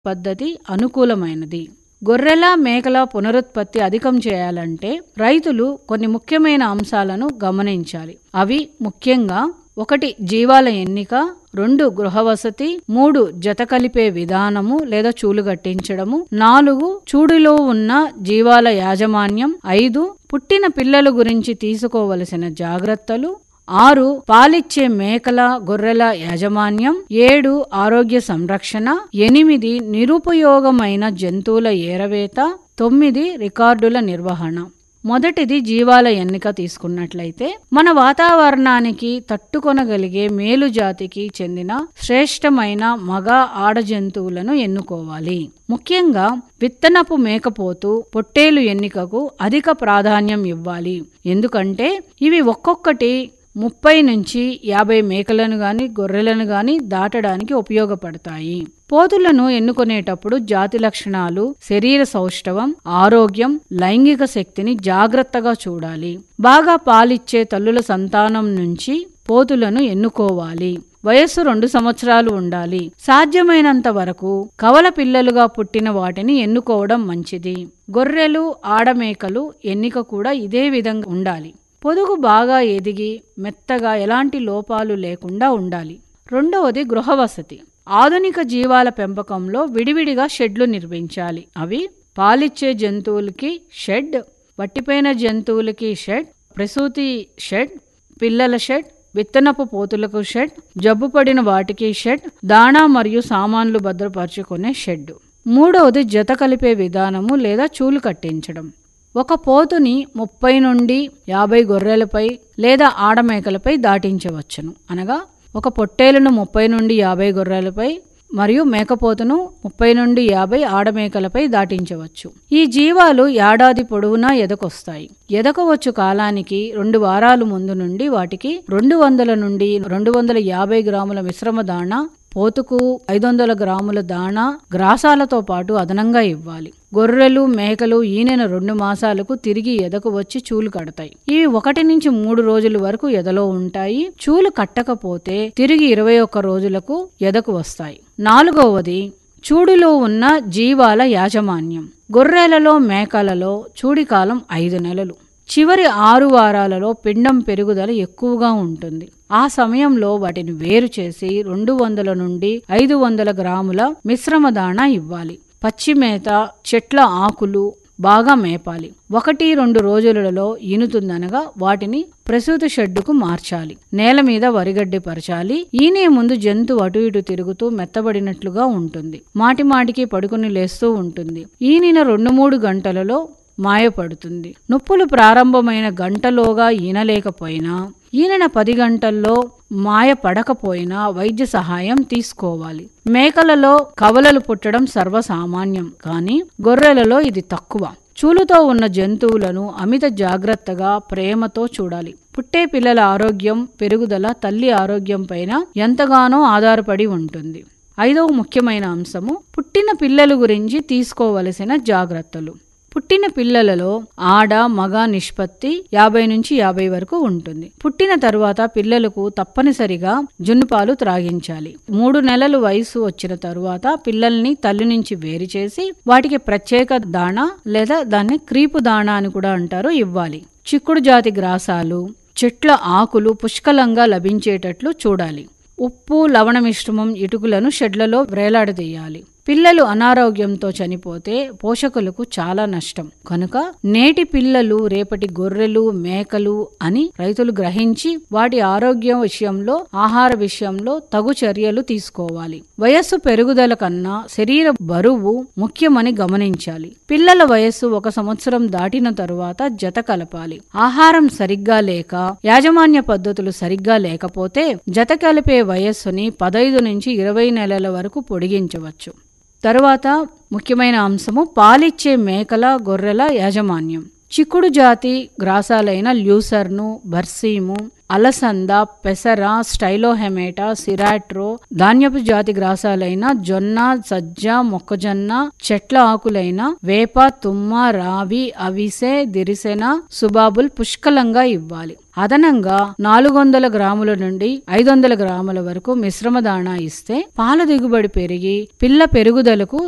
పద్ధతి అనుకూలమైనది గొర్రెల మేకల పునరుత్పత్తి అధికం చేయాలంటే రైతులు కొన్ని ముఖ్యమైన అంశాలను గమనించాలి అవి ముఖ్యంగా ఒకటి జీవాల ఎన్నిక రెండు గృహవసతి మూడు జత కలిపే విధానము లేదా చూలు కట్టించడము నాలుగు చూడులో ఉన్న జీవాల యాజమాన్యం ఐదు పుట్టిన పిల్లల గురించి తీసుకోవలసిన జాగ్రత్తలు ఆరు పాలిచ్చే మేకల గొర్రెల యాజమాన్యం ఏడు ఆరోగ్య సంరక్షణ ఎనిమిది నిరుపయోగమైన జంతువుల ఏరవేత తొమ్మిది రికార్డుల నిర్వహణ మొదటిది జీవాల ఎన్నిక తీసుకున్నట్లయితే మన వాతావరణానికి తట్టుకొనగలిగే మేలు జాతికి చెందిన శ్రేష్టమైన మగ ఆడ జంతువులను ఎన్నుకోవాలి ముఖ్యంగా విత్తనపు మేకపోతు పొట్టేలు ఎన్నికకు అధిక ప్రాధాన్యం ఇవ్వాలి ఎందుకంటే ఇవి ఒక్కొక్కటి ముప్పై నుంచి యాభై మేకలను గాని గొర్రెలను గాని దాటడానికి ఉపయోగపడతాయి పోతులను ఎన్నుకునేటప్పుడు జాతి లక్షణాలు శరీర సౌష్ఠవం ఆరోగ్యం లైంగిక శక్తిని జాగ్రత్తగా చూడాలి బాగా పాలిచ్చే తల్లుల సంతానం నుంచి పోతులను ఎన్నుకోవాలి వయస్సు రెండు సంవత్సరాలు ఉండాలి సాధ్యమైనంత వరకు కవల పిల్లలుగా పుట్టిన వాటిని ఎన్నుకోవడం మంచిది గొర్రెలు ఆడమేకలు ఎన్నిక కూడా ఇదే విధంగా ఉండాలి పొదుగు బాగా ఎదిగి మెత్తగా ఎలాంటి లోపాలు లేకుండా ఉండాలి రెండవది గృహవసతి ఆధునిక జీవాల పెంపకంలో విడివిడిగా షెడ్లు నిర్మించాలి అవి పాలిచ్చే జంతువులకి షెడ్ వట్టిపోయిన జంతువులకి షెడ్ ప్రసూతి షెడ్ పిల్లల షెడ్ విత్తనపు పోతులకు షెడ్ జబ్బు పడిన వాటికి షెడ్ దాణా మరియు సామాన్లు భద్రపరుచుకునే షెడ్ మూడవది జత కలిపే విధానము లేదా చూలు కట్టించడం ఒక పోతుని ముప్పై నుండి యాభై గొర్రెలపై లేదా ఆడమేకలపై దాటించవచ్చును అనగా ఒక పొట్టేలును ముప్పై నుండి యాభై గొర్రెలపై మరియు మేకపోతును ముప్పై నుండి యాభై ఆడమేకలపై దాటించవచ్చు ఈ జీవాలు ఏడాది పొడవునా ఎదకొస్తాయి ఎదకవచ్చు కాలానికి రెండు వారాలు ముందు నుండి వాటికి రెండు వందల నుండి రెండు వందల యాభై గ్రాముల మిశ్రమ దాణా పోతుకు ఐదు వందల గ్రాముల దాణా గ్రాసాలతో పాటు అదనంగా ఇవ్వాలి గొర్రెలు మేకలు ఈనెన రెండు మాసాలకు తిరిగి ఎదకు వచ్చి చూలు కడతాయి ఇవి ఒకటి నుంచి మూడు రోజుల వరకు ఎదలో ఉంటాయి చూలు కట్టకపోతే తిరిగి ఇరవై ఒక్క రోజులకు ఎదకు వస్తాయి నాలుగవది చూడులో ఉన్న జీవాల యాజమాన్యం గొర్రెలలో మేకలలో చూడికాలం ఐదు నెలలు చివరి ఆరు వారాలలో పిండం పెరుగుదల ఎక్కువగా ఉంటుంది ఆ సమయంలో వాటిని వేరు చేసి రెండు వందల నుండి ఐదు వందల గ్రాముల మిశ్రమ దాణా ఇవ్వాలి పచ్చి మేత చెట్ల ఆకులు బాగా మేపాలి ఒకటి రెండు రోజులలో ఈనుతుందనగా వాటిని ప్రసూతి షెడ్డుకు మార్చాలి నేల మీద వరిగడ్డి పరచాలి ఈనే ముందు జంతు అటు ఇటు తిరుగుతూ మెత్తబడినట్లుగా ఉంటుంది మాటి మాటికి పడుకుని లేస్తూ ఉంటుంది ఈనిన రెండు మూడు గంటలలో మాయపడుతుంది నొప్పులు ప్రారంభమైన గంటలోగా ఈనలేకపోయినా ఈనన పది గంటల్లో మాయ పడకపోయినా వైద్య సహాయం తీసుకోవాలి మేకలలో కవలలు పుట్టడం సర్వసామాన్యం కానీ గొర్రెలలో ఇది తక్కువ చూలుతో ఉన్న జంతువులను అమిత జాగ్రత్తగా ప్రేమతో చూడాలి పుట్టే పిల్లల ఆరోగ్యం పెరుగుదల తల్లి ఆరోగ్యం పైన ఎంతగానో ఆధారపడి ఉంటుంది ఐదవ ముఖ్యమైన అంశము పుట్టిన పిల్లల గురించి తీసుకోవలసిన జాగ్రత్తలు పుట్టిన పిల్లలలో ఆడ మగ నిష్పత్తి యాభై నుంచి యాభై వరకు ఉంటుంది పుట్టిన తరువాత పిల్లలకు తప్పనిసరిగా జున్నుపాలు త్రాగించాలి మూడు నెలలు వయసు వచ్చిన తరువాత పిల్లల్ని తల్లి నుంచి వేరు చేసి వాటికి ప్రత్యేక దాణా లేదా దాన్ని క్రీపు దాణా అని కూడా అంటారు ఇవ్వాలి చిక్కుడు జాతి గ్రాసాలు చెట్ల ఆకులు పుష్కలంగా లభించేటట్లు చూడాలి ఉప్పు లవణ మిశ్రమం ఇటుకులను షెడ్లలో వేలాడదీయాలి పిల్లలు అనారోగ్యంతో చనిపోతే పోషకులకు చాలా నష్టం కనుక నేటి పిల్లలు రేపటి గొర్రెలు మేకలు అని రైతులు గ్రహించి వాటి ఆరోగ్యం విషయంలో ఆహార విషయంలో తగు చర్యలు తీసుకోవాలి వయస్సు పెరుగుదల కన్నా శరీర బరువు ముఖ్యమని గమనించాలి పిల్లల వయస్సు ఒక సంవత్సరం దాటిన తరువాత జత కలపాలి ఆహారం సరిగ్గా లేక యాజమాన్య పద్ధతులు సరిగ్గా లేకపోతే జత కలిపే వయస్సుని పదైదు నుంచి ఇరవై నెలల వరకు పొడిగించవచ్చు తరువాత ముఖ్యమైన అంశము పాలిచ్చే మేకల గొర్రెల యాజమాన్యం చిక్కుడు జాతి గ్రాసాలైన ల్యూసర్ను బర్సీము అలసంద పెసర స్టైలోహెమేటా సిరాట్రో ధాన్యపు జాతి గ్రాసాలైన జొన్న సజ్జ మొక్కజొన్న చెట్ల ఆకులైన వేప తుమ్మ రావి అవిసె దిరిసెన సుబాబుల్ పుష్కలంగా ఇవ్వాలి అదనంగా నాలుగు వందల గ్రాముల నుండి ఐదు వందల గ్రాముల వరకు మిశ్రమ దాణా ఇస్తే పాల దిగుబడి పెరిగి పిల్ల పెరుగుదలకు